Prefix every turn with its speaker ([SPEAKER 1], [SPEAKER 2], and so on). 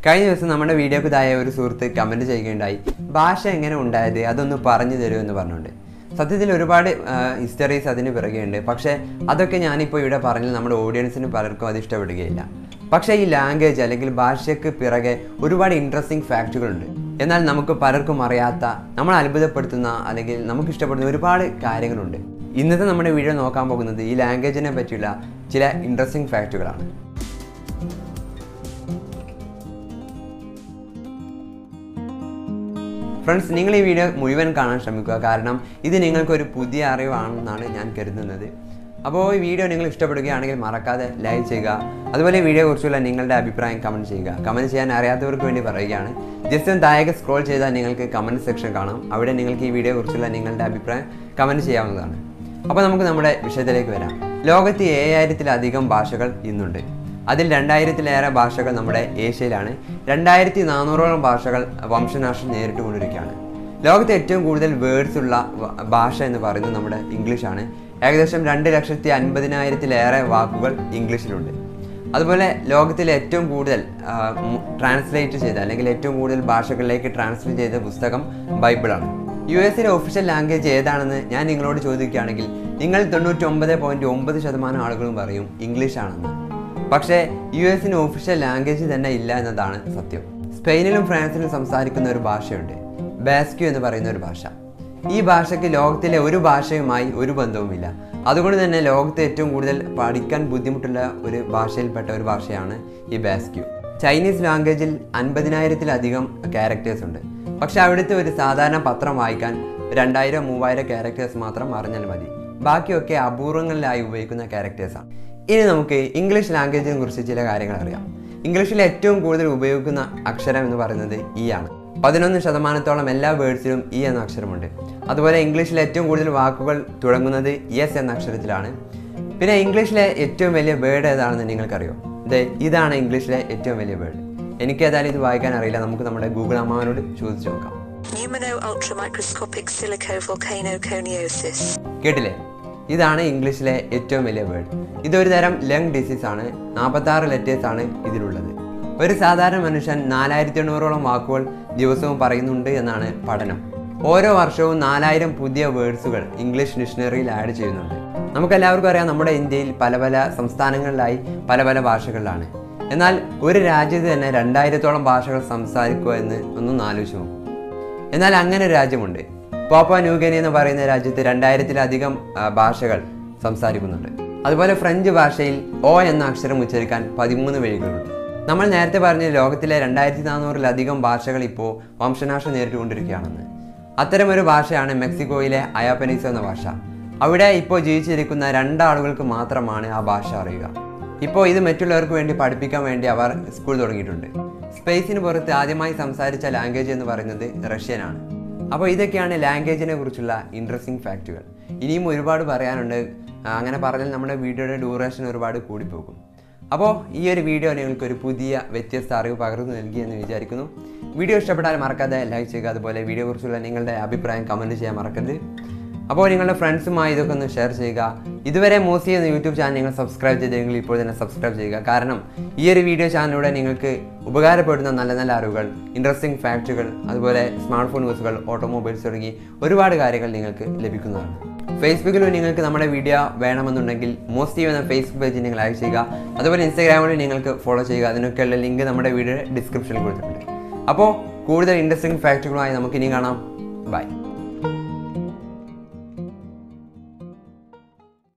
[SPEAKER 1] കഴിഞ്ഞ ദിവസം നമ്മുടെ വീഡിയോക്ക് തായ ഒരു സുഹൃത്ത് കമൻറ്റ് ചെയ്യുകയുണ്ടായി ഭാഷ എങ്ങനെ ഉണ്ടായത് അതൊന്ന് പറഞ്ഞു തരൂ എന്ന് പറഞ്ഞുകൊണ്ട് സത്യത്തിൽ ഒരുപാട് ഹിസ്റ്ററീസ് അതിന് പിറകെയുണ്ട് പക്ഷേ അതൊക്കെ ഞാനിപ്പോൾ ഇവിടെ പറഞ്ഞാൽ നമ്മുടെ ഓഡിയൻസിന് പലർക്കും അത് ഇഷ്ടപ്പെടുകയില്ല പക്ഷേ ഈ ലാംഗ്വേജ് അല്ലെങ്കിൽ ഭാഷയ്ക്ക് പിറകെ ഒരുപാട് ഇൻട്രസ്റ്റിംഗ് ഫാക്റ്റുകളുണ്ട് എന്നാൽ നമുക്ക് പലർക്കും അറിയാത്ത നമ്മൾ അത്ഭുതപ്പെടുത്തുന്ന അല്ലെങ്കിൽ നമുക്ക് ഇഷ്ടപ്പെടുന്ന ഒരുപാട് കാര്യങ്ങളുണ്ട് ഇന്നത്തെ നമ്മുടെ വീഡിയോ നോക്കാൻ പോകുന്നത് ഈ ലാംഗ്വേജിനെ പറ്റിയുള്ള ചില ഇൻട്രസ്റ്റിംഗ് ഫാക്റ്റുകളാണ് ഫ്രണ്ട്സ് നിങ്ങൾ ഈ വീഡിയോ മുഴുവൻ കാണാൻ ശ്രമിക്കുക കാരണം ഇത് നിങ്ങൾക്കൊരു പുതിയ അറിവാണെന്നാണ് ഞാൻ കരുതുന്നത് അപ്പോൾ ഈ വീഡിയോ നിങ്ങൾ ഇഷ്ടപ്പെടുകയാണെങ്കിൽ മറക്കാതെ ലൈക്ക് ചെയ്യുക അതുപോലെ ഈ വീഡിയോ കുറിച്ചുള്ള നിങ്ങളുടെ അഭിപ്രായം കമൻറ്റ് ചെയ്യുക കമൻറ്റ് ചെയ്യാൻ അറിയാത്തവർക്ക് വേണ്ടി പറയുകയാണ് ജസ്റ്റ് ഒന്ന് താഴേക്ക് സ്ക്രോൾ ചെയ്താൽ നിങ്ങൾക്ക് കമൻറ്റ് സെക്ഷൻ കാണാം അവിടെ നിങ്ങൾക്ക് ഈ വീഡിയോ കുറിച്ചുള്ള നിങ്ങളുടെ അഭിപ്രായം കമൻറ്റ് ചെയ്യാവുന്നതാണ് അപ്പോൾ നമുക്ക് നമ്മുടെ വിഷയത്തിലേക്ക് വരാം ലോകത്ത് ഏഴായിരത്തിലധികം ഭാഷകൾ ഇന്നുണ്ട് അതിൽ രണ്ടായിരത്തിലേറെ ഭാഷകൾ നമ്മുടെ ഏഷ്യയിലാണ് രണ്ടായിരത്തി നാനൂറോളം ഭാഷകൾ വംശനാശം നേരിട്ട് കൊണ്ടിരിക്കുകയാണ് ലോകത്തെ ഏറ്റവും കൂടുതൽ വേർഡ്സ് ഉള്ള വ- ഭാഷ എന്ന് പറയുന്നത് നമ്മുടെ ഇംഗ്ലീഷാണ് ഏകദേശം രണ്ട് ലക്ഷത്തി അൻപതിനായിരത്തിലേറെ വാക്കുകൾ ഇംഗ്ലീഷിലുണ്ട് അതുപോലെ ലോകത്തിലെ ഏറ്റവും കൂടുതൽ ട്രാൻസ്ലേറ്റ് ചെയ്ത അല്ലെങ്കിൽ ഏറ്റവും കൂടുതൽ ഭാഷകളിലേക്ക് ട്രാൻസ്ലേറ്റ് ചെയ്ത പുസ്തകം ബൈബിളാണ് യു എസിലെ ഒഫീഷ്യൽ ലാംഗ്വേജ് ഏതാണെന്ന് ഞാൻ നിങ്ങളോട് ചോദിക്കുകയാണെങ്കിൽ നിങ്ങൾ തൊണ്ണൂറ്റി ഒമ്പത് പോയിന്റ് ഒമ്പത് ശതമാനം ആളുകളും പറയും ഇംഗ്ലീഷ് ആണെന്ന് പക്ഷേ യു എസിന് ഒഫീഷ്യൽ ലാംഗ്വേജ് തന്നെ ഇല്ല എന്നതാണ് സത്യം സ്പെയിനിലും ഫ്രാൻസിലും സംസാരിക്കുന്ന ഒരു ഭാഷയുണ്ട് ബാസ്ക്യു എന്ന് പറയുന്ന ഒരു ഭാഷ ഈ ഭാഷയ്ക്ക് ലോകത്തിലെ ഒരു ഭാഷയുമായി ഒരു ബന്ധവുമില്ല അതുകൊണ്ട് തന്നെ ലോകത്തെ ഏറ്റവും കൂടുതൽ പഠിക്കാൻ ബുദ്ധിമുട്ടുള്ള ഒരു ഭാഷയിൽപ്പെട്ട ഒരു ഭാഷയാണ് ഈ ബാസ്ക്യു ചൈനീസ് ലാംഗ്വേജിൽ അൻപതിനായിരത്തിലധികം ക്യാരക്ടേഴ്സ് ഉണ്ട് പക്ഷെ അവിടുത്തെ ഒരു സാധാരണ പത്രം വായിക്കാൻ രണ്ടായിരം മൂവായിരം ക്യാരക്ടേഴ്സ് മാത്രം അറിഞ്ഞാൽ മതി ബാക്കിയൊക്കെ അപൂർവങ്ങളിലായി ഉപയോഗിക്കുന്ന ക്യാരക്ടേഴ്സാണ് ഇനി നമുക്ക് ഇംഗ്ലീഷ് ലാംഗ്വേജിനെ കുറിച്ച് ചില കാര്യങ്ങൾ അറിയാം ഇംഗ്ലീഷിൽ ഏറ്റവും കൂടുതൽ ഉപയോഗിക്കുന്ന അക്ഷരം എന്ന് പറയുന്നത് ഇ ആണ് പതിനൊന്ന് ശതമാനത്തോളം എല്ലാ വേർഡ്സിലും ഇ എന്ന അക്ഷരമുണ്ട് അതുപോലെ ഇംഗ്ലീഷിൽ ഏറ്റവും കൂടുതൽ വാക്കുകൾ തുടങ്ങുന്നത് യെസ് എന്ന അക്ഷരത്തിലാണ് പിന്നെ ഇംഗ്ലീഷിലെ ഏറ്റവും വലിയ വേർഡ് ഏതാണെന്ന് നിങ്ങൾക്കറിയോ ദേ ഇതാണ് ഇംഗ്ലീഷിലെ ഏറ്റവും വലിയ വേർഡ് എനിക്ക് ഏതായാലും ഇത് വായിക്കാൻ അറിയില്ല നമുക്ക് നമ്മുടെ ഗൂഗിൾ അമ്മാവനോട് ചോദിച്ചു നോക്കാം
[SPEAKER 2] Pneumono ultramicroscopic silicovolcanoconiosis.
[SPEAKER 1] കേട്ടില്ലേ ഇതാണ് ഇംഗ്ലീഷിലെ ഏറ്റവും വലിയ വേർഡ് ഇതൊരു തരം ലങ് ഡിസീസ് ആണ് നാൽപ്പത്താറ് ലെറ്റേഴ്സ് ആണ് ഇതിലുള്ളത് ഒരു സാധാരണ മനുഷ്യൻ നാലായിരത്തി എണ്ണൂറോളം വാക്കുകൾ ദിവസവും പറയുന്നുണ്ട് എന്നാണ് പഠനം ഓരോ വർഷവും നാലായിരം പുതിയ വേർഡ്സുകൾ ഇംഗ്ലീഷ് ഡിക്ഷണറിയിൽ ആഡ് ചെയ്യുന്നുണ്ട് നമുക്കെല്ലാവർക്കും അറിയാം നമ്മുടെ ഇന്ത്യയിൽ പല പല സംസ്ഥാനങ്ങളിലായി പല പല ഭാഷകളിലാണ് എന്നാൽ ഒരു രാജ്യത്ത് തന്നെ രണ്ടായിരത്തോളം ഭാഷകൾ സംസാരിക്കുക എന്ന് ഒന്നും ആലോചിച്ച് നോക്കും എന്നാൽ അങ്ങനെ ഒരു രാജ്യമുണ്ട് പോപ്പ ന്യൂഗനി എന്ന് പറയുന്ന രാജ്യത്ത് രണ്ടായിരത്തിലധികം ആ, ഭാഷകൾ സംസാരിക്കുന്നുണ്ട് അതുപോലെ ഫ്രഞ്ച് ഭാഷയിൽ ഓ എന്ന അക്ഷരം ഉച്ചരിക്കാൻ പതിമൂന്ന് വഴികളുണ്ട് നമ്മൾ നേരത്തെ പറഞ്ഞ ലോകത്തിലെ രണ്ടായിരത്തി നാനൂറിലധികം ഭാഷകൾ ഇപ്പോൾ വംശനാശം നേരിട്ടുകൊണ്ടിരിക്കുകയാണെന്ന് അത്തരമൊരു ഭാഷയാണ് മെക്സിക്കോയിലെ അയാപ്പനീസ് എന്ന ഭാഷ അവിടെ ഇപ്പോൾ ജീവിച്ചിരിക്കുന്ന രണ്ടാളുകൾക്ക് മാത്രമാണ് ആ ഭാഷ അറിയുക ഇപ്പോൾ ഇത് മറ്റുള്ളവർക്ക് വേണ്ടി പഠിപ്പിക്കാൻ വേണ്ടി അവർ സ്കൂൾ തുടങ്ങിയിട്ടുണ്ട് സ്പേസിന് പുറത്ത് ആദ്യമായി സംസാരിച്ച ലാംഗ്വേജ് എന്ന് പറയുന്നത് റഷ്യനാണ് അപ്പോൾ ഇതൊക്കെയാണ് ലാംഗ്വേജിനെ കുറിച്ചുള്ള ഇൻട്രസ്റ്റിംഗ് ഫാക്റ്റുകൾ ഇനിയും ഒരുപാട് പറയാനുണ്ട് ആ, അങ്ങനെ പറഞ്ഞാൽ നമ്മുടെ വീഡിയോയുടെ ഡ്യൂറേഷൻ ഒരുപാട് കൂടിപ്പോകും അപ്പോൾ ഈ ഒരു വീഡിയോ നിങ്ങൾക്ക് ഒരു പുതിയ വ്യത്യസ്ത അറിവ് പകർന്നു നൽകിയെന്ന് വിചാരിക്കുന്നു വീഡിയോ ഇഷ്ടപ്പെട്ടാൽ മറക്കാതെ ലൈക്ക് ചെയ്യുക അതുപോലെ വീഡിയോ കുറിച്ചുള്ള നിങ്ങളുടെ അഭിപ്രായം കമൻറ്റ് ചെയ്യാൻ മറക്കരുത് അപ്പോൾ നിങ്ങളുടെ ഫ്രണ്ട്സുമായി ഇതൊക്കെ ഒന്ന് ഷെയർ ചെയ്യുക ഇതുവരെ മോസി എന്ന യൂട്യൂബ് ചാനൽ നിങ്ങൾ സബ്സ്ക്രൈബ് ചെയ്തെങ്കിൽ ഇപ്പോൾ തന്നെ സബ്സ്ക്രൈബ് ചെയ്യുക കാരണം ഈ ഒരു വീഡിയോ ചാനലിലൂടെ നിങ്ങൾക്ക് ഉപകാരപ്പെടുന്ന നല്ല നല്ല അറിവുകൾ ഇൻട്രസ്റ്റിംഗ് ഫാക്റ്റുകൾ അതുപോലെ സ്മാർട്ട് ഫോൺ ന്യൂസുകൾ ഓട്ടോമൊബൈൽസ് തുടങ്ങി ഒരുപാട് കാര്യങ്ങൾ നിങ്ങൾക്ക് ലഭിക്കുന്നതാണ് ഫേസ്ബുക്കിലും നിങ്ങൾക്ക് നമ്മുടെ വീഡിയോ വേണമെന്നുണ്ടെങ്കിൽ മോസ്റ്റി എന്ന ഫേസ്ബുക്ക് പേജ് നിങ്ങൾ ലൈക്ക് ചെയ്യുക അതുപോലെ ഇൻസ്റ്റാഗ്രാമിൽ നിങ്ങൾക്ക് ഫോളോ ചെയ്യുക അതിനൊക്കെയുള്ള ലിങ്ക് നമ്മുടെ വീഡിയോയുടെ ഡിസ്ക്രിപ്ഷനിൽ കൊടുത്തിട്ടുണ്ട് അപ്പോൾ കൂടുതൽ ഇൻട്രസ്റ്റിംഗ് ഫാക്റ്റുകളുമായി നമുക്ക് ഇനി കാണാം ബൈ